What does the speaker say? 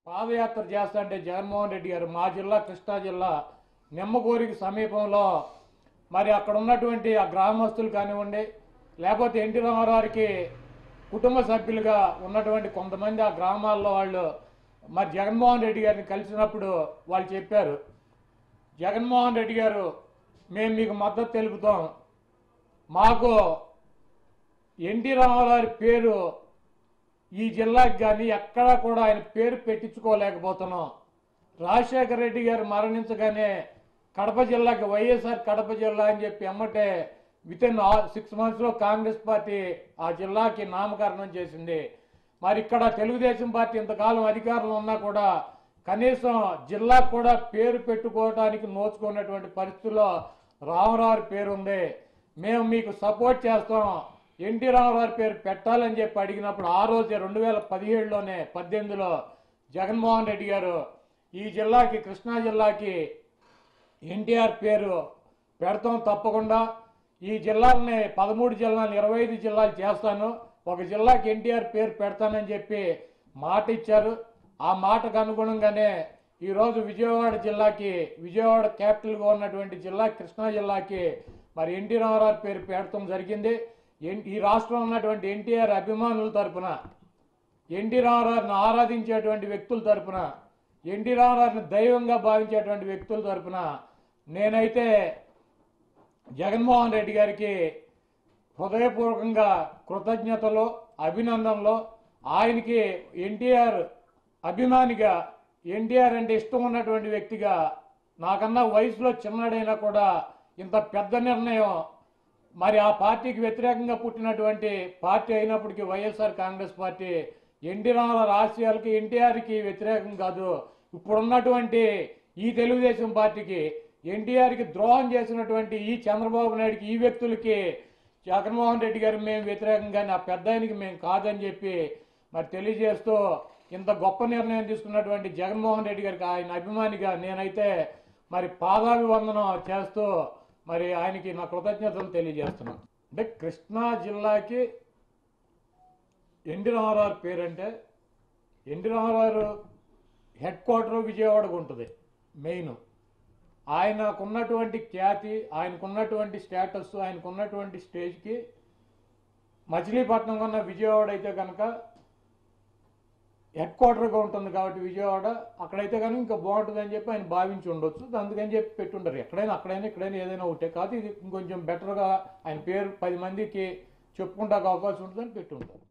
పాదయాత్ర చేస్తుంటే జగన్మోహన్ రెడ్డి గారు మా జిల్లా కృష్ణా జిల్లా నిమ్మగోరికి సమీపంలో మరి అక్కడ ఉన్నటువంటి ఆ గ్రామస్తులు కానివ్వండి లేకపోతే ఎన్టీ రామారావుకి కుటుంబ సభ్యులుగా ఉన్నటువంటి కొంతమంది ఆ గ్రామాల్లో వాళ్ళు మరి జగన్మోహన్ రెడ్డి గారిని కలిసినప్పుడు వాళ్ళు చెప్పారు జగన్మోహన్ రెడ్డి గారు మేము మీకు మద్దతు తెలుపుతాం మాకు ఎన్టీ రామారావు పేరు ఈ జిల్లాకి కానీ ఎక్కడా కూడా ఆయన పేరు పెట్టించుకోలేకపోతున్నాం రాజశేఖర రెడ్డి గారు మరణించగానే కడప జిల్లాకి వైఎస్ఆర్ కడప జిల్లా అని చెప్పి ఎమ్మటే విత్ ఇన్ సిక్స్ మంత్స్లో కాంగ్రెస్ పార్టీ ఆ జిల్లాకి నామకరణం చేసింది మరి ఇక్కడ తెలుగుదేశం పార్టీ ఇంతకాలం అధికారంలో ఉన్నా కూడా కనీసం జిల్లాకు కూడా పేరు పెట్టుకోవడానికి నోచుకున్నటువంటి పరిస్థితుల్లో రామరావు పేరు ఉంది మేము మీకు సపోర్ట్ చేస్తాం ఎన్టీ రామారావు పేరు పెట్టాలని చెప్పి అడిగినప్పుడు ఆ రోజే రెండు వేల పదిహేడులోనే పద్దెనిమిదిలో జగన్మోహన్ రెడ్డి గారు ఈ జిల్లాకి కృష్ణా జిల్లాకి ఎన్టీఆర్ పేరు పెడతాం తప్పకుండా ఈ జిల్లాలని పదమూడు జిల్లాలు ఇరవై ఐదు జిల్లాలు చేస్తాను ఒక జిల్లాకి ఎన్టీఆర్ పేరు పెడతానని చెప్పి మాట ఇచ్చారు ఆ మాటకు అనుగుణంగానే ఈరోజు విజయవాడ జిల్లాకి విజయవాడ క్యాపిటల్గా ఉన్నటువంటి జిల్లా కృష్ణా జిల్లాకి మరి ఎన్టీ రామారావు పేరు పెట్టడం జరిగింది ఎన్- ఈ రాష్ట్రంలో ఉన్నటువంటి ఎన్టీఆర్ అభిమానుల తరపున ఎన్టీ రామారావుని ఆరాధించేటువంటి వ్యక్తుల తరపున ఎన్టీ రామారావుని దైవంగా భావించేటువంటి వ్యక్తుల తరపున నేనైతే జగన్మోహన్ రెడ్డి గారికి హృదయపూర్వకంగా కృతజ్ఞతలు అభినందనలు ఆయనకి ఎన్టీఆర్ అభిమానిగా ఎన్టీఆర్ అంటే ఇష్టం ఉన్నటువంటి వ్యక్తిగా నాకన్నా వయసులో చిన్నడైనా కూడా ఇంత పెద్ద నిర్ణయం మరి ఆ పార్టీకి వ్యతిరేకంగా పుట్టినటువంటి పార్టీ అయినప్పటికీ YSR Congress party NT Rama Rao ఆశయాలకి ఎన్టీఆర్కి వ్యతిరేకం కాదు ఇప్పుడున్నటువంటి ఈ తెలుగుదేశం పార్టీకి ఎన్టీఆర్కి ద్రోహం చేసినటువంటి ఈ చంద్రబాబు నాయుడుకి ఈ వ్యక్తులకి జగన్మోహన్ రెడ్డి గారు మేము వ్యతిరేకంగా నా పెద్ద ఆయనకి మేము కాదని చెప్పి మరి తెలియజేస్తూ ఇంత గొప్ప నిర్ణయం తీసుకున్నటువంటి జగన్మోహన్ రెడ్డి గారికి ఆయన అభిమానిగా నేనైతే మరి పాదాభివందనం చేస్తూ మరి ఆయనకి నా కృతజ్ఞతలు తెలియజేస్తున్నాను అంటే కృష్ణా జిల్లాకి ఎన్టీ రామారావు పేరంటే ఎన్టీ రామారావు హెడ్ క్వార్టర్ విజయవాడకు ఉంటుంది మెయిన్ ఆయనకున్నటువంటి ఖ్యాతి ఆయనకున్నటువంటి స్టేటస్ ఆయనకున్నటువంటి స్టేజ్కి మచిలీపట్నం కన్నా విజయవాడ అయితే కనుక హెడ్ క్వార్టర్గా ఉంటుంది కాబట్టి విజయవాడ అక్కడైతే కనుక ఇంకా బాగుంటుంది అని చెప్పి ఆయన భావించి ఉండొచ్చు అందుకని చెప్పి పెట్టుంటారు ఎక్కడైనా అక్కడైనా ఇక్కడైనా ఏదైనా ఒకటే కాదు ఇది ఇంకొంచెం బెటర్గా ఆయన పేరు పది మందికి చెప్పుకుంటాక అవకాశం ఉంటుందని పెట్టుంటారు